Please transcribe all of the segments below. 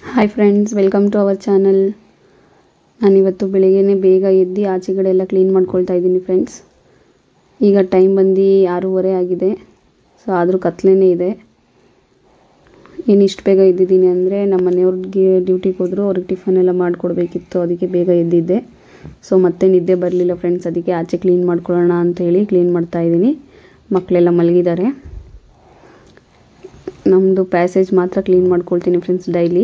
hi friends welcome to our channel ನಾನಿವತ್ತು ಬೆಳಿಗ್ಗೆನೇ ಬೇಗ ಎದ್ದು ಆಚೆಗಡೆ ಎಲ್ಲ ಕ್ಲೀನ್ ಮಾಡ್ಕೊಳ್ತಾ ಇದ್ದೀನಿ ಫ್ರೆಂಡ್ಸ್ ಈಗ ಟೈಮ್ ಬಂದು ಆರೂವರೆ ಆಗಿದೆ ಸೊ ಆದರೂ ಕತ್ಲೇನೇ ಇದೆ ಏನು ಇಷ್ಟು ಬೇಗ ಎದ್ದಿದ್ದೀನಿ ಅಂದರೆ ನಮ್ಮ ಮನೆಯವ್ರಿಗೆ ಡ್ಯೂಟಿಗೆ ಹೋದರು ಅವ್ರಿಗೆ ಟಿಫನ್ ಎಲ್ಲ ಮಾಡಿಕೊಡ್ಬೇಕಿತ್ತು ಅದಕ್ಕೆ ಬೇಗ ಎದ್ದಿದ್ದೆ ಸೊ ಮತ್ತೆ ನಿದ್ದೆ ಬರಲಿಲ್ಲ ಫ್ರೆಂಡ್ಸ್ ಅದಕ್ಕೆ ಆಚೆ ಕ್ಲೀನ್ ಮಾಡ್ಕೊಳ್ಳೋಣ ಅಂತ ಹೇಳಿ ಕ್ಲೀನ್ ಮಾಡ್ತಾ ಇದ್ದೀನಿ ಮಕ್ಕಳೆಲ್ಲ ಮಲಗಿದ್ದಾರೆ ನಮ್ಮದು ಪ್ಯಾಸೇಜ್ ಮಾತ್ರ ಕ್ಲೀನ್ ಮಾಡ್ಕೊಳ್ತೀನಿ ಫ್ರೆಂಡ್ಸ್ ಡೈಲಿ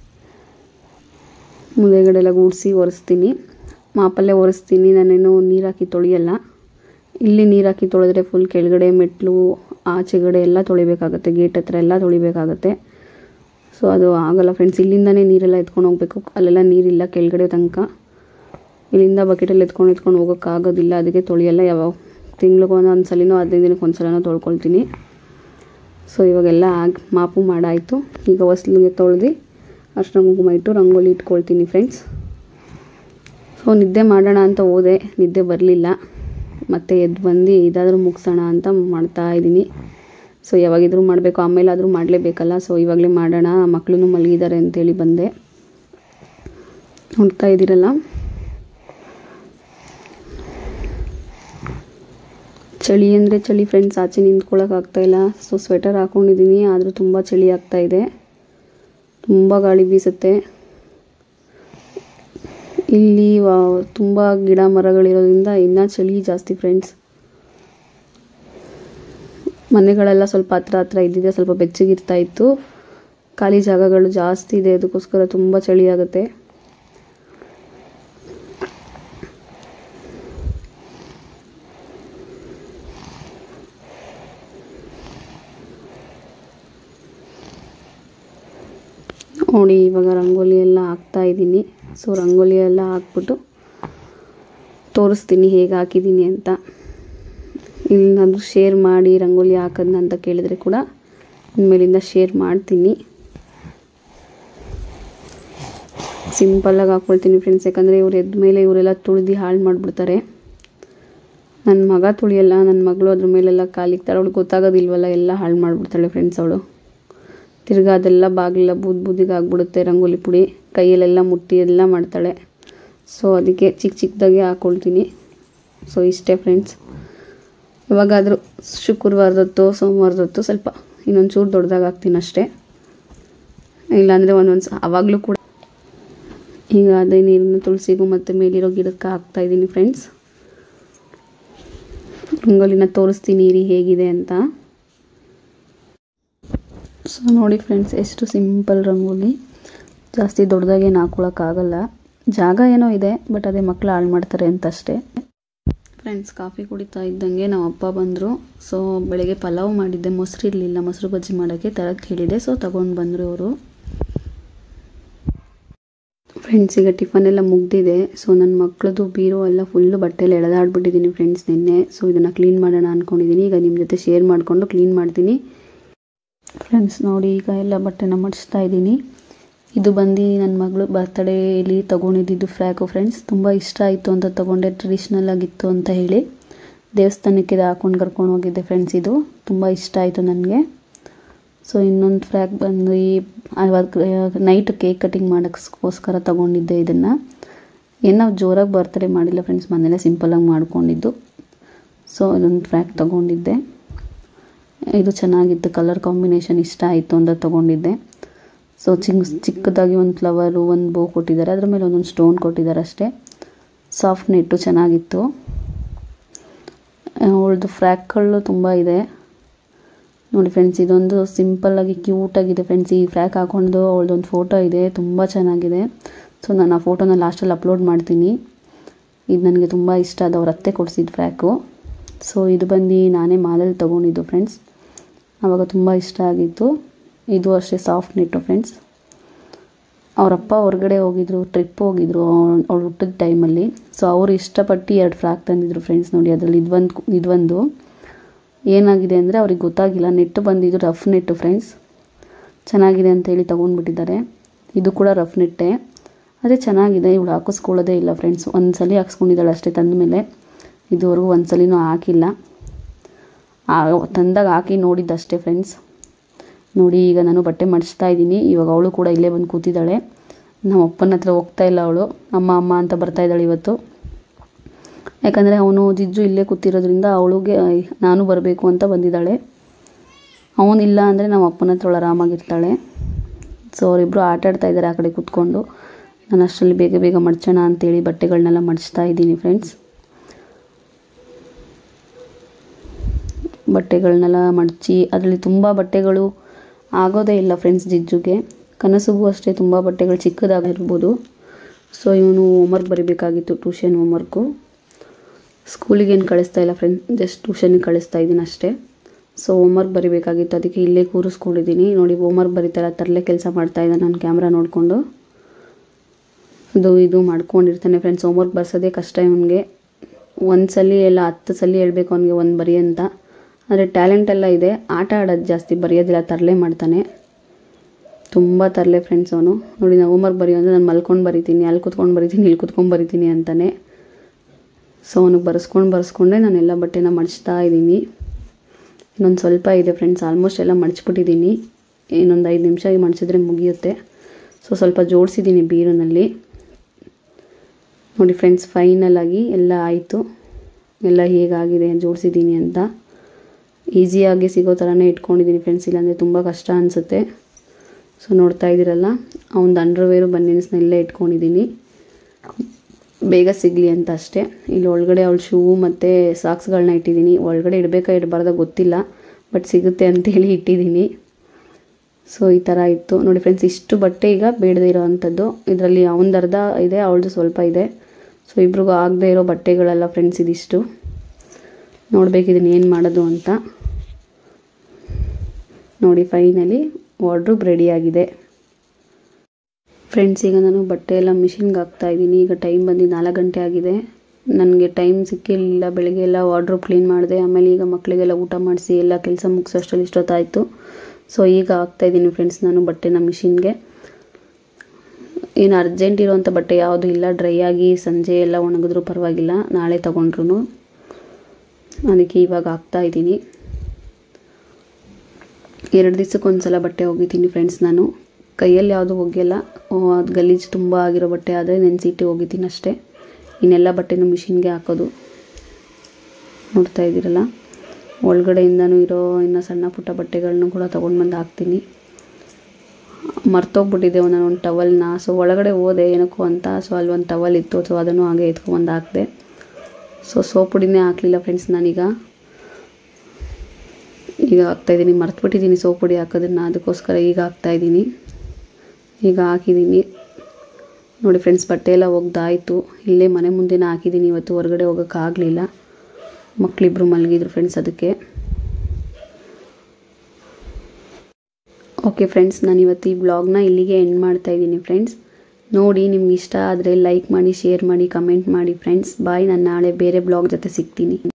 ಮುಂದೆಗಡೆ ಎಲ್ಲ ಗೂಡಿಸಿ ಒರೆಸ್ತೀನಿ ಮಾಪಲ್ಲೇ ಒರೆಸ್ತೀನಿ ನಾನೇನು ನೀರು ಹಾಕಿ ತೊಳೆಯಲ್ಲ ಇಲ್ಲಿ ನೀರು ಹಾಕಿ ತೊಳೆದ್ರೆ ಫುಲ್ ಕೆಳಗಡೆ ಮೆಟ್ಲು ಆಚೆಗಡೆ ಎಲ್ಲ ತೊಳಿಬೇಕಾಗತ್ತೆ ಗೇಟ್ ಹತ್ರ ಎಲ್ಲ ತೊಳಿಬೇಕಾಗತ್ತೆ ಸೊ ಅದು ಆಗಲ್ಲ ಫ್ರೆಂಡ್ಸ್ ಇಲ್ಲಿಂದನೇ ನೀರೆಲ್ಲ ಎತ್ಕೊಂಡು ಹೋಗ್ಬೇಕು ಅಲ್ಲೆಲ್ಲ ನೀರಿಲ್ಲ ಕೆಳಗಡೆ ತನಕ ಇಲ್ಲಿಂದ ಬಕೆಟಲ್ಲಿ ಎತ್ಕೊಂಡು ಎತ್ಕೊಂಡು ಹೋಗೋಕ್ಕಾಗೋದಿಲ್ಲ ಅದಕ್ಕೆ ತೊಳೆಯಲ್ಲ ಯಾವ ತಿಂಗ್ಳಿಗೆ ಒಂದೊಂದು ಸಲಿನೋ ಹದಿನೈದು ದಿನಕ್ಕೆ ಒಂದು ಸಲನೋ ತೊಳ್ಕೊಳ್ತೀನಿ ಸೊ ಇವಾಗೆಲ್ಲ ಆಗಿ ಮಾಪು ಮಾಡಾಯಿತು ಈಗ ಹೊಸ್ಲಿಗೆ ತೊಳೆದು ಅರ್ಶಿನ ಕುಂಕುಮ ಇಟ್ಟು ರಂಗೋಲಿ ಇಟ್ಕೊಳ್ತೀನಿ ಫ್ರೆಂಡ್ಸ್ ಸೊ ನಿದ್ದೆ ಮಾಡೋಣ ಅಂತ ಹೋದೆ ನಿದ್ದೆ ಬರಲಿಲ್ಲ ಮತ್ತೆ ಎದ್ದು ಬಂದು ಇದಾದರೂ ಮುಗಿಸೋಣ ಅಂತ ಮಾಡ್ತಾ ಇದ್ದೀನಿ ಸೊ ಯಾವಾಗಿದ್ರೂ ಮಾಡಬೇಕು ಆಮೇಲಾದರೂ ಮಾಡಲೇಬೇಕಲ್ಲ ಸೊ ಇವಾಗಲೇ ಮಾಡೋಣ ಮಕ್ಕಳು ಮಲಗಿದ್ದಾರೆ ಅಂತೇಳಿ ಬಂದೆ ನೋಡ್ತಾ ಇದ್ದೀರಲ್ಲ ಚಳಿ ಅಂದರೆ ಚಳಿ ಫ್ರೆಂಡ್ಸ್ ಆಚೆ ನಿಂತ್ಕೊಳ್ಳೋಕ್ಕಾಗ್ತಾಯಿಲ್ಲ ಸೊ ಸ್ವೆಟರ್ ಹಾಕ್ಕೊಂಡಿದ್ದೀನಿ ಆದರೂ ತುಂಬ ಚಳಿ ಆಗ್ತಾ ಇದೆ ತುಂಬ ಗಾಳಿ ಬೀಸುತ್ತೆ ಇಲ್ಲಿ ತುಂಬ ಗಿಡ ಮರಗಳಿರೋದ್ರಿಂದ ಇನ್ನೂ ಚಳಿ ಜಾಸ್ತಿ ಫ್ರೆಂಡ್ಸ್ ಮನೆಗಳೆಲ್ಲ ಸ್ವಲ್ಪ ಹತ್ರ ಹತ್ರ ಇದ್ದಿದೆ ಸ್ವಲ್ಪ ಬೆಚ್ಚಗಿರ್ತಾ ಇತ್ತು ಖಾಲಿ ಜಾಗಗಳು ಜಾಸ್ತಿ ಇದೆ ಅದಕ್ಕೋಸ್ಕರ ತುಂಬ ಚಳಿ ಆಗುತ್ತೆ ನೋಡಿ ಇವಾಗ ರಂಗೋಲಿ ಎಲ್ಲ ಹಾಕ್ತಾ ಇದ್ದೀನಿ ಸೊ ರಂಗೋಲಿ ಎಲ್ಲ ಹಾಕ್ಬಿಟ್ಟು ತೋರಿಸ್ತೀನಿ ಹೇಗೆ ಹಾಕಿದ್ದೀನಿ ಅಂತ ಇಲ್ಲಾದರೂ ಶೇರ್ ಮಾಡಿ ರಂಗೋಲಿ ಹಾಕೋದನ್ನ ಅಂತ ಕೇಳಿದ್ರೆ ಕೂಡ ಇನ್ಮೇಲಿಂದ ಶೇರ್ ಮಾಡ್ತೀನಿ ಸಿಂಪಲ್ಲಾಗಿ ಹಾಕ್ಕೊಳ್ತೀನಿ ಫ್ರೆಂಡ್ಸ್ ಯಾಕಂದರೆ ಇವ್ರು ಎದ್ದ ಮೇಲೆ ಇವರೆಲ್ಲ ತುಳಿದು ಹಾಳು ಮಾಡಿಬಿಡ್ತಾರೆ ನನ್ನ ಮಗ ತುಳಿಯಲ್ಲ ನನ್ನ ಮಗಳು ಅದ್ರ ಮೇಲೆಲ್ಲ ಕಾಲಿಕ್ತಾಳೆ ಅವಳು ಗೊತ್ತಾಗೋದಿಲ್ವಲ್ಲ ಎಲ್ಲ ಹಾಳು ಮಾಡಿಬಿಡ್ತಾಳೆ ಫ್ರೆಂಡ್ಸ್ ಅವಳು ತಿರ್ಗಾ ಅದೆಲ್ಲ ಬಾಗಿಲೆಲ್ಲ ಬೂದ್ ಬೂದಿಗೆ ಆಗ್ಬಿಡುತ್ತೆ ರಂಗೋಲಿ ಪುಡಿ ಕೈಯಲ್ಲೆಲ್ಲ ಮುಟ್ಟಿ ಎಲ್ಲ ಮಾಡ್ತಾಳೆ ಸೊ ಅದಕ್ಕೆ ಚಿಕ್ಕ ಚಿಕ್ಕದಾಗೆ ಹಾಕ್ಕೊಳ್ತೀನಿ ಸೊ ಇಷ್ಟೇ ಫ್ರೆಂಡ್ಸ್ ಯಾವಾಗಾದರೂ ಶುಕ್ರವಾರದೊತ್ತು ಸೋಮವಾರದೊತ್ತು ಸ್ವಲ್ಪ ಇನ್ನೊಂದು ಚೂರು ದೊಡ್ಡದಾಗಿ ಹಾಕ್ತೀನಿ ಅಷ್ಟೇ ಇಲ್ಲಾಂದರೆ ಒಂದೊಂದು ಆವಾಗಲೂ ಕೂಡ ಈಗ ಅದೇ ನೀರನ್ನು ತುಳಸಿಗೂ ಮತ್ತು ಮೇಲಿರೋ ಗಿಡಕ್ಕೆ ಹಾಕ್ತಾಯಿದ್ದೀನಿ ಫ್ರೆಂಡ್ಸ್ ರಂಗೋಲಿನ ತೋರಿಸ್ತೀನಿ ಇರಿ ಹೇಗಿದೆ ಅಂತ ಸೊ ನೋಡಿ ಫ್ರೆಂಡ್ಸ್ ಎಷ್ಟು ಸಿಂಪಲ್ ರಂಗೋಲಿ ಜಾಸ್ತಿ ದೊಡ್ಡದಾಗೇನು ಹಾಕ್ಕೊಳಕ್ಕಾಗಲ್ಲ ಜಾಗ ಏನೋ ಇದೆ ಬಟ್ ಅದೇ ಮಕ್ಕಳು ಹಾಳು ಮಾಡ್ತಾರೆ ಅಂತ ಅಷ್ಟೇ ಫ್ರೆಂಡ್ಸ್ ಕಾಫಿ ಕುಡಿತಾ ಇದ್ದಂಗೆ ನಮ್ಮ ಅಪ್ಪ ಬಂದರು ಸೊ ಬೆಳಗ್ಗೆ ಪಲಾವ್ ಮಾಡಿದ್ದೆ ಮೊಸರು ಇರಲಿಲ್ಲ ಮೊಸರು ಬಜ್ಜಿ ಮಾಡೋಕ್ಕೆ ತರಕ್ಕೆ ಹೇಳಿದೆ ಸೊ ತಗೊಂಡು ಬಂದರು ಅವರು ಫ್ರೆಂಡ್ಸ್ ಈಗ ಟಿಫನ್ ಎಲ್ಲ ಮುಗ್ದಿದೆ ಸೊ ನನ್ನ ಮಕ್ಕಳದು ಬೀರೋ ಎಲ್ಲ ಫುಲ್ಲು ಬಟ್ಟೆಯಲ್ಲಿ ಎಳೆದಾಡ್ಬಿಟ್ಟಿದ್ದೀನಿ ಫ್ರೆಂಡ್ಸ್ ನಿನ್ನೆ ಸೊ ಇದನ್ನು ಕ್ಲೀನ್ ಮಾಡೋಣ ಅಂದ್ಕೊಂಡಿದ್ದೀನಿ ಈಗ ನಿಮ್ಮ ಜೊತೆ ಶೇರ್ ಮಾಡಿಕೊಂಡು ಕ್ಲೀನ್ ಮಾಡ್ತೀನಿ ಫ್ರೆಂಡ್ಸ್ ನೋಡಿ ಈಗ ಎಲ್ಲ ಬಟ್ಟೆನ ಮಡಿಸ್ತಾ ಇದ್ದೀನಿ ಇದು ಬಂದು ನನ್ನ ಮಗಳು ಬರ್ತ್ಡೇಲಿ ತೊಗೊಂಡಿದ್ದು ಫ್ರ್ಯಾಕು ಫ್ರೆಂಡ್ಸ್ ತುಂಬ ಇಷ್ಟ ಆಯಿತು ಅಂತ ತೊಗೊಂಡೆ ಟ್ರೆಡಿಷ್ನಲ್ ಆಗಿತ್ತು ಅಂತ ಹೇಳಿ ದೇವಸ್ಥಾನಕ್ಕೆ ಇದು ಹಾಕೊಂಡು ಕರ್ಕೊಂಡು ಹೋಗಿದ್ದೆ ಫ್ರೆಂಡ್ಸ್ ಇದು ತುಂಬ ಇಷ್ಟ ಆಯಿತು ನನಗೆ ಸೊ ಇನ್ನೊಂದು ಫ್ರ್ಯಾಕ್ ಬಂದು ಈ ನೈಟ್ ಕೇಕ್ ಕಟಿಂಗ್ ಮಾಡೋಕ್ಕೋಸ್ಕರ ತೊಗೊಂಡಿದ್ದೆ ಇದನ್ನು ಏನು ನಾವು ಜೋರಾಗಿ ಬರ್ತ್ಡೇ ಮಾಡಿಲ್ಲ ಫ್ರೆಂಡ್ಸ್ ಮನೇಲೆ ಸಿಂಪಲಾಗಿ ಮಾಡ್ಕೊಂಡಿದ್ದು ಸೊ ಇದೊಂದು ಫ್ರ್ಯಾಕ್ ತೊಗೊಂಡಿದ್ದೆ ಇದು ಚೆನ್ನಾಗಿತ್ತು ಕಲರ್ ಕಾಂಬಿನೇಷನ್ ಇಷ್ಟ ಆಯಿತು ಅಂತ ತೊಗೊಂಡಿದ್ದೆ ಸೊ ಚಿಕ್ಕ ಚಿಕ್ಕದಾಗಿ ಒಂದು ಫ್ಲವರು ಒಂದು ಬೋ ಕೊಟ್ಟಿದ್ದಾರೆ ಅದ್ರ ಮೇಲೆ ಒಂದೊಂದು ಸ್ಟೋನ್ ಕೊಟ್ಟಿದ್ದಾರೆ ಅಷ್ಟೇ ಸಾಫ್ಟ್ ನೆಟ್ಟು ಚೆನ್ನಾಗಿತ್ತು ಅವಳದು ಫ್ರ್ಯಾಕ್ಗಳು ತುಂಬ ಇದೆ ನೋಡಿ ಫ್ರೆಂಡ್ಸ್ ಇದೊಂದು ಸಿಂಪಲ್ಲಾಗಿ ಕ್ಯೂಟಾಗಿದೆ ಫ್ರೆಂಡ್ಸ್ ಈ ಫ್ರ್ಯಾಕ್ ಹಾಕೊಂಡು ಅವಳದೊಂದು ಫೋಟೋ ಇದೆ ತುಂಬ ಚೆನ್ನಾಗಿದೆ ಸೊ ನಾನು ಆ ಫೋಟೋನ ಲಾಸ್ಟಲ್ಲಿ ಅಪ್ಲೋಡ್ ಮಾಡ್ತೀನಿ ಇದು ನನಗೆ ತುಂಬ ಇಷ್ಟ ಅದು ಅವ್ರ ಅತ್ತೆ ಕೊಡಿಸಿದ ಫ್ರ್ಯಾಕು ಸೊ ಇದು ಬಂದು ನಾನೇ ಮಾಲಲ್ಲಿ ತೊಗೊಂಡಿದ್ದು ಫ್ರೆಂಡ್ಸ್ ಆವಾಗ ತುಂಬ ಇಷ್ಟ ಆಗಿತ್ತು ಇದು ಅಷ್ಟೇ ಸಾಫ್ಟ್ ನೆಟ್ಟು ಫ್ರೆಂಡ್ಸ್ ಅವರಪ್ಪ ಹೊರಗಡೆ ಹೋಗಿದ್ರು ಟ್ರಿಪ್ ಹೋಗಿದ್ರು ಅವಳು ಹುಟ್ಟಿದ ಟೈಮಲ್ಲಿ ಸೊ ಅವರು ಇಷ್ಟಪಟ್ಟು ಎರಡು ಫ್ರಾಕ್ ತಂದಿದ್ರು ಫ್ರೆಂಡ್ಸ್ ನೋಡಿ ಅದರಲ್ಲಿ ಇದೊಂದು ಇದೊಂದು ಏನಾಗಿದೆ ಅಂದರೆ ಅವ್ರಿಗೆ ಗೊತ್ತಾಗಿಲ್ಲ ನೆಟ್ಟು ಬಂದಿದ್ದು ರಫ್ ನೆಟ್ಟು ಫ್ರೆಂಡ್ಸ್ ಚೆನ್ನಾಗಿದೆ ಅಂತ ಹೇಳಿ ತೊಗೊಂಡ್ಬಿಟ್ಟಿದ್ದಾರೆ ಇದು ಕೂಡ ರಫ್ ನೆಟ್ಟೆ ಅದೇ ಚೆನ್ನಾಗಿದೆ ಇವಳು ಹಾಕಿಸ್ಕೊಳ್ಳೋದೇ ಇಲ್ಲ ಫ್ರೆಂಡ್ಸ್ ಒಂದು ಸಲ ಹಾಕ್ಸ್ಕೊಂಡಿದ್ದಾಳೆ ಅಷ್ಟೇ ತಂದ ಮೇಲೆ ಇದುವರೆಗೂ ಒಂದು ಸಲಿನೂ ಹಾಕಿಲ್ಲ ತಂದಾಗ ಹಾಕಿ ನೋಡಿದ್ದಷ್ಟೇ ಫ್ರೆಂಡ್ಸ್ ನೋಡಿ ಈಗ ನಾನು ಬಟ್ಟೆ ಮಡಿಸ್ತಾ ಇದ್ದೀನಿ ಇವಾಗ ಅವಳು ಕೂಡ ಇಲ್ಲೇ ಬಂದು ಕೂತಿದ್ದಾಳೆ ನಮ್ಮ ಅಪ್ಪನ ಹತ್ರ ಹೋಗ್ತಾ ಇಲ್ಲ ಅವಳು ಅಮ್ಮ ಅಮ್ಮ ಅಂತ ಬರ್ತಾ ಇದ್ದಾಳೆ ಇವತ್ತು ಯಾಕಂದರೆ ಅವನು ಜಿಜ್ಜು ಇಲ್ಲೇ ಕೂತಿರೋದ್ರಿಂದ ಅವಳಿಗೆ ನಾನು ಬರಬೇಕು ಅಂತ ಬಂದಿದ್ದಾಳೆ ಅವನಿಲ್ಲ ಅಂದರೆ ನಮ್ಮ ಅಪ್ಪನ ಹತ್ರ ಅವಳು ಆರಾಮಾಗಿರ್ತಾಳೆ ಸೊ ಅವರಿಬ್ಬರು ಆಟ ಆಡ್ತಾ ಇದ್ದಾರೆ ಆ ಕಡೆ ಕೂತ್ಕೊಂಡು ನಾನು ಅಷ್ಟರಲ್ಲಿ ಬೇಗ ಬೇಗ ಮಡ್ಚೋಣ ಅಂತೇಳಿ ಬಟ್ಟೆಗಳನ್ನೆಲ್ಲ ಮಡಿಸ್ತಾ ಇದ್ದೀನಿ ಫ್ರೆಂಡ್ಸ್ ಬಟ್ಟೆಗಳನ್ನೆಲ್ಲ ಮಡಚಿ ಅದರಲ್ಲಿ ತುಂಬ ಬಟ್ಟೆಗಳು ಆಗೋದೇ ಇಲ್ಲ ಫ್ರೆಂಡ್ಸ್ ಜಿಜ್ಜುಗೆ ಕನಸುಗೂ ಅಷ್ಟೇ ತುಂಬ ಬಟ್ಟೆಗಳು ಚಿಕ್ಕದಾಗಿರ್ಬೋದು ಸೊ ಇವನು ಹೋಮ್ವರ್ಕ್ ಬರೀಬೇಕಾಗಿತ್ತು ಟ್ಯೂಷನ್ ಹೋಮ್ವರ್ಕು ಸ್ಕೂಲಿಗೆ ಏನು ಕಳಿಸ್ತಾ ಇಲ್ಲ ಫ್ರೆಂಡ್ ಜಸ್ಟ್ ಟ್ಯೂಷನ್ಗೆ ಕಳಿಸ್ತಾ ಇದ್ದೀನಿ ಅಷ್ಟೇ ಸೊ ಹೋಮ್ವರ್ಕ್ ಬರೀಬೇಕಾಗಿತ್ತು ಅದಕ್ಕೆ ಇಲ್ಲೇ ಕೂರಿಸ್ಕೊಂಡಿದ್ದೀನಿ ನೋಡಿ ಹೋಮ್ವರ್ಕ್ ಬರೀತಾರೆ ತರಲೆ ಕೆಲಸ ಮಾಡ್ತಾ ಇದ್ದಾನೆ ನಾನು ಕ್ಯಾಮ್ರಾ ನೋಡಿಕೊಂಡು ಅದು ಇದು ಮಾಡ್ಕೊಂಡಿರ್ತಾನೆ ಫ್ರೆಂಡ್ಸ್ ಹೋಮ್ವರ್ಕ್ ಬರ್ಸೋದೇ ಕಷ್ಟ ಇವನಿಗೆ ಒಂದು ಸಲ ಎಲ್ಲ ಹತ್ತು ಸಲ ಹೇಳ್ಬೇಕು ಅವನಿಗೆ ಒಂದು ಬರಿ ಅಂತ ಆದರೆ ಟ್ಯಾಲೆಂಟ್ ಎಲ್ಲ ಇದೆ ಆಟ ಆಡೋದು ಜಾಸ್ತಿ ಬರೆಯೋದಿಲ್ಲ ತರಲೆ ಮಾಡ್ತಾನೆ ತುಂಬ ತರಲೆ ಫ್ರೆಂಡ್ಸ್ ಅವನು ನೋಡಿ ನಾನು ಹೋಮ್ವರ್ಕ್ ಬರೆಯೋ ಅಂದರೆ ನಾನು ಮಲ್ಕೊಂಡು ಬರಿತೀನಿ ಅಲ್ಲಿ ಕೂತ್ಕೊಂಡು ಬರಿತೀನಿ ಇಲ್ಲಿ ಕೂತ್ಕೊಂಡು ಬರಿತೀನಿ ಅಂತಾನೆ ಸೊ ಅವನಿಗೆ ಬರೆಸ್ಕೊಂಡು ಬರೆಸ್ಕೊಂಡೆ ನಾನು ಎಲ್ಲ ಬಟ್ಟೆನ ಮಡಿಸ್ತಾ ಇದ್ದೀನಿ ಇನ್ನೊಂದು ಸ್ವಲ್ಪ ಇದೆ ಫ್ರೆಂಡ್ಸ್ ಆಲ್ಮೋಸ್ಟ್ ಎಲ್ಲ ಮಡಚ್ಬಿಟ್ಟಿದ್ದೀನಿ ಇನ್ನೊಂದು ಐದು ನಿಮಿಷ ಮಡಿಸಿದ್ರೆ ಮುಗಿಯುತ್ತೆ ಸೊ ಸ್ವಲ್ಪ ಜೋಡಿಸಿದ್ದೀನಿ ಬೀರಿನಲ್ಲಿ ನೋಡಿ ಫ್ರೆಂಡ್ಸ್ ಫೈನಲ್ ಆಗಿ ಎಲ್ಲ ಆಯಿತು ಎಲ್ಲ ಹೇಗಾಗಿದೆ ಜೋಡಿಸಿದ್ದೀನಿ ಅಂತ ಈಸಿಯಾಗಿ ಸಿಗೋ ಥರನೇ ಇಟ್ಕೊಂಡಿದ್ದೀನಿ ಫ್ರೆಂಡ್ಸ್ ಇಲ್ಲಾಂದರೆ ತುಂಬ ಕಷ್ಟ ಅನಿಸುತ್ತೆ ಸೊ ನೋಡ್ತಾ ಇದ್ದೀರಲ್ಲ ಅವನದು ಅಂಡರ್ವೇರು ಬನ್ನಿನ್ಸ್ನ ಇಲ್ಲೇ ಇಟ್ಕೊಂಡಿದ್ದೀನಿ ಬೇಗ ಸಿಗಲಿ ಅಂತ ಅಷ್ಟೇ ಇಲ್ಲಿ ಒಳಗಡೆ ಅವಳ ಶೂ ಮತ್ತು ಸಾಕ್ಸ್ಗಳನ್ನ ಇಟ್ಟಿದ್ದೀನಿ ಒಳಗಡೆ ಇಡಬೇಕಾ ಇಡಬಾರ್ದ ಗೊತ್ತಿಲ್ಲ ಬಟ್ ಸಿಗುತ್ತೆ ಅಂತೇಳಿ ಇಟ್ಟಿದ್ದೀನಿ ಸೊ ಈ ಥರ ಇತ್ತು ನೋಡಿ ಫ್ರೆಂಡ್ಸ್ ಇಷ್ಟು ಬಟ್ಟೆ ಈಗ ಬೇಡದೇ ಇರೋ ಅಂಥದ್ದು ಇದರಲ್ಲಿ ಅವನದು ಅರ್ಧ ಇದೆ ಅವಳದು ಸ್ವಲ್ಪ ಇದೆ ಸೊ ಇಬ್ರಿಗೂ ಆಗದೆ ಇರೋ ಬಟ್ಟೆಗಳೆಲ್ಲ ಫ್ರೆಂಡ್ಸ್ ಇದಿಷ್ಟು ನೋಡಬೇಕಿದ್ದೀನಿ ಏನು ಮಾಡೋದು ಅಂತ ನೋಡಿ ಫೈನಲಿ ವಾರ್ಡ್ರೂಬ್ ರೆಡಿಯಾಗಿದೆ ಫ್ರೆಂಡ್ಸ್ ಈಗ ನಾನು ಬಟ್ಟೆ ಎಲ್ಲ ಮಿಷಿನ್ಗೆ ಹಾಕ್ತಾ ಇದ್ದೀನಿ ಈಗ ಟೈಮ್ ಬಂದು ನಾಲ್ಕು ಗಂಟೆ ಆಗಿದೆ ನನಗೆ ಟೈಮ್ ಸಿಕ್ಕಿರಲಿಲ್ಲ ಬೆಳಗ್ಗೆ ಎಲ್ಲ ವಾರ್ಡ್ರೂಬ್ ಕ್ಲೀನ್ ಮಾಡಿದೆ ಆಮೇಲೆ ಈಗ ಮಕ್ಕಳಿಗೆಲ್ಲ ಊಟ ಮಾಡಿಸಿ ಎಲ್ಲ ಕೆಲಸ ಮುಗಿಸೋಷ್ಟರಲ್ಲಿ ಇಷ್ಟೊತ್ತಾಯಿತು ಸೊ ಈಗ ಹಾಕ್ತಾಯಿದ್ದೀನಿ ಫ್ರೆಂಡ್ಸ್ ನಾನು ಬಟ್ಟೆನ ಮಿಷಿನ್ಗೆ ಏನು ಅರ್ಜೆಂಟ್ ಇರೋವಂಥ ಬಟ್ಟೆ ಯಾವುದೂ ಇಲ್ಲ ಡ್ರೈ ಆಗಿ ಸಂಜೆ ಎಲ್ಲ ಒಣಗಿದ್ರೂ ಪರವಾಗಿಲ್ಲ ನಾಳೆ ತೊಗೊಂಡ್ರು ಅದಕ್ಕೆ ಇವಾಗ ಹಾಕ್ತಾ ಇದ್ದೀನಿ ಎರಡು ದಿವ್ಸಕ್ಕೆ ಒಂದು ಸಲ ಬಟ್ಟೆ ಒಗಿತೀನಿ ಫ್ರೆಂಡ್ಸ್ ನಾನು ಕೈಯಲ್ಲಿ ಯಾವುದು ಒಗೆಯಲ್ಲ ಅದು ಗಲೀಜು ತುಂಬ ಆಗಿರೋ ಬಟ್ಟೆ ಆದರೆ ನೆನೆಸಿಟ್ಟು ಒಗಿತೀನಿ ಅಷ್ಟೇ ಇನ್ನೆಲ್ಲ ಬಟ್ಟೆನೂ ಮಿಷಿನ್ಗೆ ಹಾಕೋದು ನೋಡ್ತಾ ಇದ್ದೀರಲ್ಲ ಒಳಗಡೆಯಿಂದನೂ ಇರೋ ಇನ್ನು ಸಣ್ಣ ಪುಟ್ಟ ಬಟ್ಟೆಗಳನ್ನೂ ಕೂಡ ತೊಗೊಂಡು ಬಂದು ಹಾಕ್ತೀನಿ ಮರ್ತೋಗ್ಬಿಟ್ಟಿದ್ದೆ ನಾನು ಒಂದು ಟವಲ್ನ ಸೊ ಒಳಗಡೆ ಹೋದೆ ಏನಕ್ಕೂ ಅಂತ ಸೊ ಅಲ್ಲಿ ಒಂದು ಟವಲ್ ಇತ್ತು ಸೊ ಅದನ್ನು ಹಾಗೆ ಎತ್ಕೊಂಬಂದು ಹಾಕಿದೆ ಸೊ ಸೋಪ್ ಪುಡಿನೇ ಹಾಕಲಿಲ್ಲ ಫ್ರೆಂಡ್ಸ್ ನಾನೀಗ ಈಗ ಹಾಕ್ತಾಯಿದ್ದೀನಿ ಮರ್ತುಬಿಟ್ಟಿದ್ದೀನಿ ಸೋಪ್ ಪುಡಿ ಹಾಕೋದನ್ನು ಅದಕ್ಕೋಸ್ಕರ ಈಗ ಹಾಕ್ತಾಯಿದ್ದೀನಿ ಈಗ ಹಾಕಿದ್ದೀನಿ ನೋಡಿ ಫ್ರೆಂಡ್ಸ್ ಬಟ್ಟೆ ಎಲ್ಲ ಒಗ್ದಾಯಿತು ಇಲ್ಲೇ ಮನೆ ಮುಂದೆನೇ ಹಾಕಿದ್ದೀನಿ ಇವತ್ತು ಹೊರಗಡೆ ಹೋಗೋಕ್ಕಾಗಲಿಲ್ಲ ಮಕ್ಕಳಿಬ್ರು ಮಲಗಿದ್ರು ಫ್ರೆಂಡ್ಸ್ ಅದಕ್ಕೆ ಓಕೆ ಫ್ರೆಂಡ್ಸ್ ನಾನು ಇವತ್ತು ಈ ಬ್ಲಾಗ್ನ ಇಲ್ಲಿಗೆ ಎಂಡ್ ಮಾಡ್ತಾ ಇದ್ದೀನಿ ಫ್ರೆಂಡ್ಸ್ ನೋಡಿ ನಿಮ್ಗೆ ಇಷ್ಟ ಆದರೆ ಲೈಕ್ ಮಾಡಿ ಶೇರ್ ಮಾಡಿ ಕಮೆಂಟ್ ಮಾಡಿ ಫ್ರೆಂಡ್ಸ್ ಬಾಯ್ ನಾನು ನಾಳೆ ಬೇರೆ ಬ್ಲಾಗ್ ಜೊತೆ ಸಿಗ್ತೀನಿ